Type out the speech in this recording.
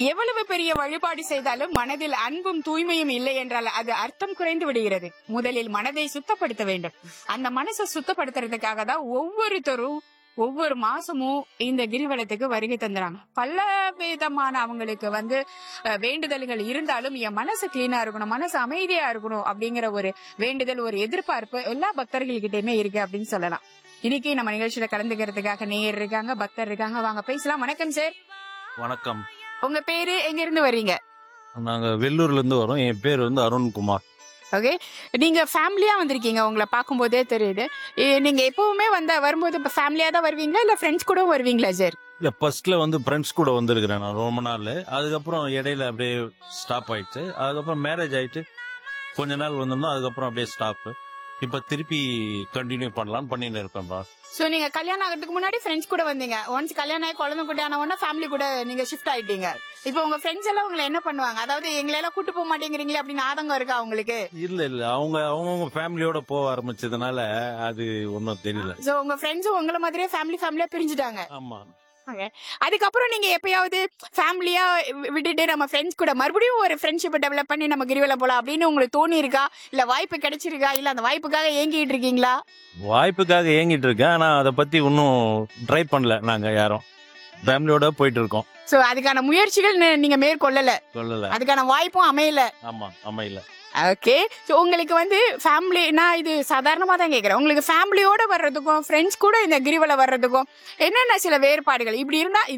எவ்வளவு பெரிய வழிபாடு செய்தாலும் மனதில் அன்பும் தூய்மையும் இல்லை என்றால் அது அர்த்தம் குறைந்து விடுகிறது முதலில் மனதை சுத்தப்படுத்த வேண்டும் அந்த மனசை சுத்தப்படுத்துறதுக்காக தான் ஒவ்வொருத்தரும் ஒவ்வொரு மாசமும் இந்த கிரிவலத்துக்கு வருகை தந்துறாங்க பல விதமான அவங்களுக்கு வந்து அஹ், வேண்டுதல்கள் இருந்தாலும் என் மனசு கிளீனா இருக்கணும் மனசு அமைதியா இருக்கணும் அப்படிங்கிற ஒரு வேண்டுதல் ஒரு எதிர்பார்ப்பு எல்லா பக்தர்கள்கிட்டயுமே இருக்கு அப்படின்னு சொல்லலாம் இன்னைக்கு நம்ம நிகழ்ச்சியில கலந்துக்கிறதுக்காக நேயர் இருக்காங்க பக்தர் இருக்காங்க வாங்க பேசலாம் வணக்கம் சார் வணக்கம் உங்க பேரு எங்க இருந்து வர்றீங்க நாங்க வெள்ளூர்ல இருந்து வரோம் என் பேர் வந்து அருண்குமார் ஓகே நீங்க ஃபேமிலியா வந்திருக்கீங்க உங்களை பார்க்கும்போதே தெரியுது ஏ, நீங்க எப்பவுமே வந்த வரும்போது இப்ப ஃபேமிலியா தான் வருவீங்களா இல்ல ஃப்ரெண்ட்ஸ் கூட வருவீங்களா சார் இல்ல ஃபர்ஸ்ட்ல வந்து ஃப்ரெண்ட்ஸ் கூட வந்திருக்கிறேன் நான் ரொம்ப நாள் அதுக்கப்புறம் இடையில அப்படியே ஸ்டாப் ஆயிடுச்சு அதுக்கப்புறம் மேரேஜ் ஆயிட்டு கொஞ்ச நாள் வந்திருந்தோம் அதுக்கப்புறம் அப்படியே ஸ்டாப் இப்ப திருப்பி கண்டினியூ பண்ணலாம்னு பண்ணிட்டு இருக்கேன் பா சோ நீங்க கல்யாணம் ஆகிறதுக்கு முன்னாடி ஃப்ரெண்ட்ஸ் கூட வந்தீங்க ஒன்ஸ் கல்யாணம் ஆகி குழந்தை குட்டி ஆன உடனே ஃபேமிலி கூட நீங்க ஷிஃப்ட் ஆயிட்டீங்க இப்போ உங்க ஃப்ரெண்ட்ஸ் எல்லாம் உங்களை என்ன பண்ணுவாங்க அதாவது எங்களை எல்லாம் கூட்டு போக மாட்டேங்கிறீங்களே அப்படின்னு ஆதங்கம் இருக்கா உங்களுக்கு இல்ல இல்ல அவங்க அவங்கவுங்க ஃபேமிலியோட போக ஆரம்பிச்சதுனால அது ஒன்றும் தெரியல சோ உங்க ஃப்ரெண்ட்ஸும் உங்களை மாதிரியே ஃபேமிலி ஃபேமிலியா பிரிஞ்சுட்டாங்க ஆமா அதுக்கப்புறம் நீங்க எப்பயாவது ஃபேமிலியா விட்டுட்டு நம்ம ஃப்ரெண்ட்ஸ் கூட மறுபடியும் ஒரு ஃப்ரெண்ட்ஷிப் டெவலப் பண்ணி நம்ம கிரிவலம் போலாம் அப்படின்னு உங்களுக்கு தோணி இருக்கா இல்ல வாய்ப்பு கிடைச்சிருக்கா இல்ல அந்த வாய்ப்புக்காக ஏங்கிட்டு இருக்கீங்களா வாய்ப்புக்காக ஏங்கிட்டு இருக்கேன் ஆனா அதை பத்தி இன்னும் ட்ரை பண்ணல நாங்க யாரும் ஃபேமிலியோட போயிட்டு இருக்கோம் சோ அதுக்கான முயற்சிகள் நி- நீங்க மேற்கொள்ளல சொல்லல அதுக்கான வாய்ப்பும் அமையல ஆமா அமையல ஓகே ஸோ உங்களுக்கு வந்து ஃபேமிலி நான் இது சாதாரணமாக தான் கேட்குறேன் உங்களுக்கு ஃபேமிலியோட வர்றதுக்கும் ஃப்ரெண்ட்ஸ் கூட இந்த கிரிவலம் வர்றதுக்கும் என்னென்ன சில வேறுபாடுகள் இப்படி இருந்தால்